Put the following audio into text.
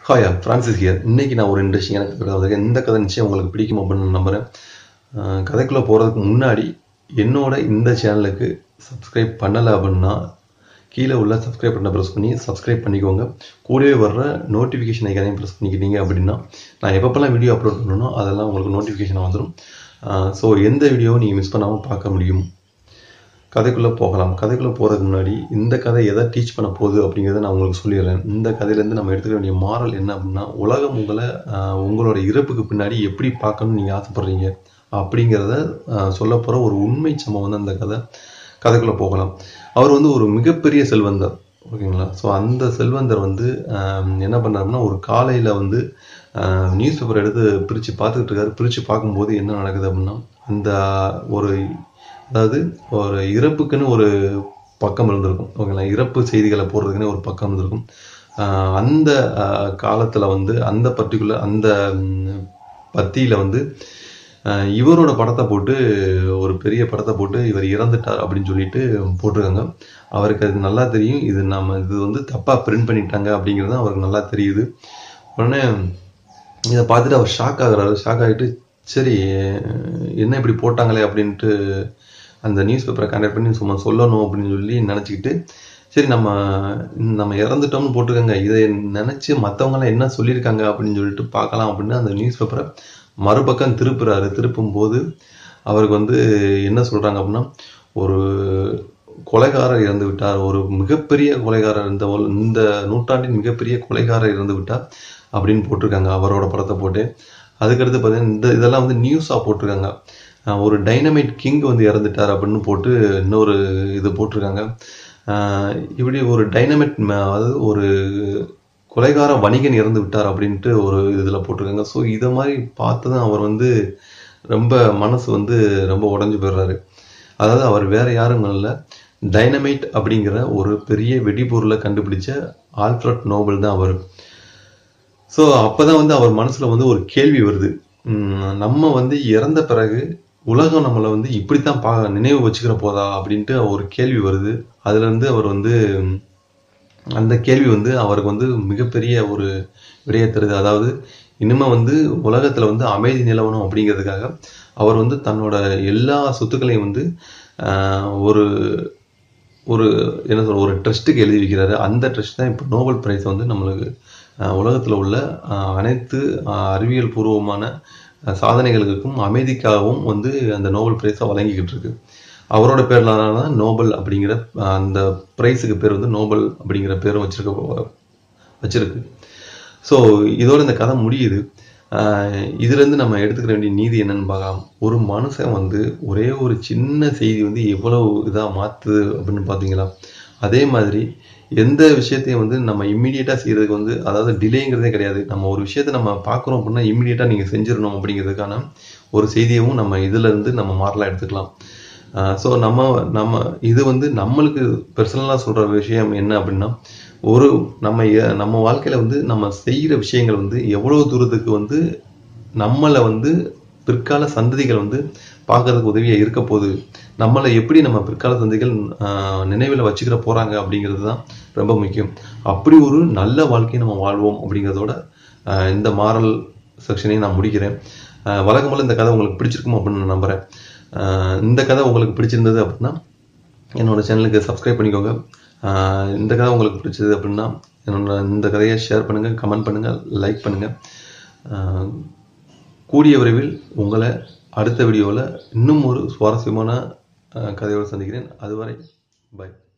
hi Francis here இன்னைக்கு நான் ஒரு இன்ட்ரெஸ்டிங்கான கதை வந்திருக்கேன் இந்த கதை நிச்சயம் உங்களுக்கு பிடிக்கும் அப்படின்னு நான் நம்புகிறேன் அஹ் கதைக்குள்ளே போகிறதுக்கு முன்னாடி என்னோட இந்த சேனலுக்கு சப்ஸ்கிரைப் பண்ணலை அப்படின்னா கீழே உள்ள சப்ஸ்கிரைப் பண்ண ப்ரெஸ் பண்ணி சப்ஸ்கிரைப் பண்ணிக்கோங்க கூடவே வர்ற நோட்டிஃபிகேஷன் ஐக்கனையும் ப்ரெஸ் பண்ணிக்கிட்டீங்க அப்படின்னா நான் எப்பப்பெல்லாம் வீடியோ அப்லோட் பண்ணணும் அதெல்லாம் உங்களுக்கு நோட்டிஃபிகேஷன் வந்துடும் ஸோ எந்த வீடியோவும் நீங்கள் மிஸ் பண்ணாமல் பார்க்க முடியும் கதைக்குள்ளே போகலாம் கதைக்குள்ளே போகிறதுக்கு முன்னாடி இந்த கதை எதை டீச் பண்ண போகுது அப்படிங்கிறத நான் உங்களுக்கு சொல்லிடுறேன் இந்த கதையிலேருந்து நம்ம எடுத்துக்க வேண்டிய மாரல் என்ன அப்படின்னா உலகம் உங்களை ஆஹ், உங்களோட இறப்புக்கு பின்னாடி எப்படி பார்க்கணும்னு நீங்கள் ஆசைப்படுறீங்க அப்படிங்கிறத சொல்ல போகிற ஒரு உண்மை சம்பவம் வந்து அந்த கதை கதைக்குள்ளே போகலாம் அவர் வந்து ஒரு மிகப்பெரிய செல்வந்தர் ஓகேங்களா ஸோ அந்த செல்வந்தர் வந்து ஆஹ், என்ன பண்ணாருன்னா ஒரு காலையில் வந்து நியூஸ் பேப்பர் எடுத்து பிரித்து பார்த்துக்கிட்டு இருக்காரு பிரித்து பார்க்கும்போது என்ன நடக்குது அப்படின்னா அந்த ஒரு அதாவது ஒரு இறப்புக்குன்னு ஒரு பக்கம் இருந்திருக்கும் ஓகேங்களா இறப்பு செய்திகளை போடுறதுக்குன்னு ஒரு பக்கம் இருந்திருக்கும் ஆஹ் அந்த ஆஹ் காலத்துல வந்து அந்த பர்டிகுலர் அந்த ம், பத்தியில வந்து ஆஹ் இவரோட படத்தை போட்டு ஒரு பெரிய படத்தை போட்டு இவர் இறந்துட்டார் அப்படின்னு சொல்லிட்டு போட்டிருக்காங்க அவருக்கு அது நல்லா தெரியும் இது நம்ம இது வந்து தப்பா பிரிண்ட் பண்ணிட்டாங்க அப்படிங்கிறது அவருக்கு நல்லா தெரியுது உடனே இதை பார்த்துட்டு அவர் ஷாக் ஆகுறாரு ஷாக் ஆகிட்டு சரி என்ன இப்படி போட்டாங்களே அப்படின்ட்டு அந்த நியூஸ் பேப்பரை கண்டக்ட் பண்ணி சும்மா சொல்லணும் அப்படின்னு சொல்லி நினச்சிக்கிட்டு சரி நம்ம நம்ம இறந்துட்டோம்னு போட்டிருக்காங்க இதை நினச்சி மற்றவங்களாம் என்ன சொல்லியிருக்காங்க அப்படின்னு சொல்லிட்டு பார்க்கலாம் அப்படின்னு அந்த நியூஸ் பேப்பரை மறுபக்கம் திருப்புறாரு திருப்பும் போது அவருக்கு வந்து என்ன சொல்றாங்க அப்படின்னா ஒரு கொலைகாரர் இறந்து விட்டார் ஒரு மிகப்பெரிய கொலைகாரர் இந்த உல- இந்த நூற்றாண்டின் மிகப்பெரிய கொலைகாரர் இறந்து விட்டார் அப்படின்னு போட்டிருக்காங்க அவரோட படத்தை போட்டு அதுக்கடுத்து பார்த்தீங்கன்னா இந்த இதெல்லாம் வந்து நியூஸாக போட்டிருக்காங்க அஹ் ஒரு டைனமைட் கிங் வந்து இறந்துட்டார் அப்படின்னு போட்டு இன்னொரு இது போட்டிருக்காங்க அஹ் இப்படி ஒரு டைனமைட் அதாவது ஒரு கொலைகார வணிகன் இறந்து விட்டார் அப்படின்ட்டு ஒரு இதில் போட்டிருக்காங்க ஸோ இதை மாதிரி பார்த்து தான் அவர் வந்து ரொம்ப மனசு வந்து ரொம்ப உடஞ்சு போயிடுறாரு அதாவது அவர் வேற யாரும் இல்லை டைனமைட் அப்படிங்கிற ஒரு பெரிய வெடிபொருளை கண்டுபிடிச்ச ஆல்ஃபிரட் நோபல் தான் அவர் ஸோ அப்பதான் வந்து அவர் மனசுல வந்து ஒரு கேள்வி வருது உம் நம்ம வந்து இறந்த பிறகு உலகம் நம்மளை வந்து இப்படித்தான் பா நினைவு வச்சுக்கிற போதா அப்படின்ட்டு ஒரு கேள்வி வருது அதுல இருந்து அவர் வந்து உம், அந்த கேள்வி வந்து அவருக்கு வந்து மிகப்பெரிய ஒரு விடையை தருது அதாவது இனிமே வந்து உலகத்துல வந்து அமைதி நிலவணும் அப்படிங்கிறதுக்காக அவர் வந்து தன்னோட எல்லா சொத்துக்களையும் வந்து ஆஹ், ஒரு ஒரு என்ன சொல்ற ஒரு ட்ரஸ்ட்டுக்கு எழுதி வைக்கிறாரு அந்த ட்ரஸ்ட் தான் இப்போ நோபல் பிரைஸ் வந்து நம்மளுக்கு அஹ், உலகத்துல உள்ள அஹ், அனைத்து அஹ், அறிவியல் பூர்வமான அஹ், சாதனைகளுக்கும் அமைதிக்காகவும் வந்து அந்த நோபல் பிரைஸை வழங்கிக்கிட்டு இருக்கு அவரோட பேர்ல தான் நோபல் அப்படிங்கிற அஹ், அந்த பிரைஸுக்கு பேர் வந்து நோபல் அப்படிங்கிற பேரும் வச்சிருக்க வச்சிருக்கு ஸோ இதோட இந்த கதை முடியுது ஆஹ் இதுல இருந்து நம்ம எடுத்துக்கிற வேண்டிய நீதி என்னன்னு பார்க்கலாம் ஒரு மனுஷன் வந்து ஒரே ஒரு சின்ன செய்தி வந்து எவ்வளவு இதா மாத்துது அப்படின்னு பாத்தீங்களா அதே மாதிரி எந்த விஷயத்தையும் வந்து நம்ம இம்மிடியட்டா செய்யறதுக்கு வந்து அதாவது டிலேங்கிறதே கிடையாது நம்ம ஒரு விஷயத்தை நம்ம பார்க்குறோம் அப்படின்னா இம்மிடியட்டா நீங்க செஞ்சிடணும் அப்படிங்கிறதுக்கான ஒரு செய்தியவும் நம்ம இதுல இருந்து நம்ம மாறலாம் எடுத்துக்கலாம் ஸோ நம்ம நம்ம இது வந்து நம்மளுக்கு பர்சனலாக சொல்ற விஷயம் என்ன அப்படின்னா ஒரு நம்ம எ- நம்ம வாழ்க்கையில வந்து நம்ம செய்யற விஷயங்கள் வந்து எவ்வளவு தூரத்துக்கு வந்து நம்மளை வந்து பிற்கால சந்ததிகள் வந்து பார்க்கறதுக்கு உதவியா இருக்க போகுது நம்மளை எப்படி நம்ம பிற்கால சந்ததிகள் ஆஹ், நினைவுல வச்சுக்கிற போறாங்க அப்படிங்கிறது தான் ரொம்ப முக்கியம் அப்படி ஒரு நல்ல வாழ்க்கையை நம்ம வாழ்வோம் அப்படிங்கிறதோட ஆஹ், இந்த மாரல் செக்ஷனையும் நான் முடிக்கிறேன் ஆஹ், வழக்கம் போல இந்த கதை உங்களுக்கு பிடிச்சிருக்கும் அப்படின்னு நான் நம்புறேன் ஆஹ், இந்த கதை உங்களுக்கு பிடிச்சிருந்தது அப்படின்னா என்னோட சேனலுக்கு சப்ஸ்கிரைப் பண்ணிக்கோங்க ஆஹ் இந்த கதை உங்களுக்கு பிடிச்சது அப்படின்னா என்னோட இந்த கதையை ஷேர் பண்ணுங்க கமெண்ட் பண்ணுங்க லைக் பண்ணுங்க ஆஹ் கூடிய விரைவில் உங்களை அடுத்த வீடியோவில் இன்னும் ஒரு சுவாரஸ்யமான ஆஹ் கதையோடு சந்திக்கிறேன் அதுவரை பை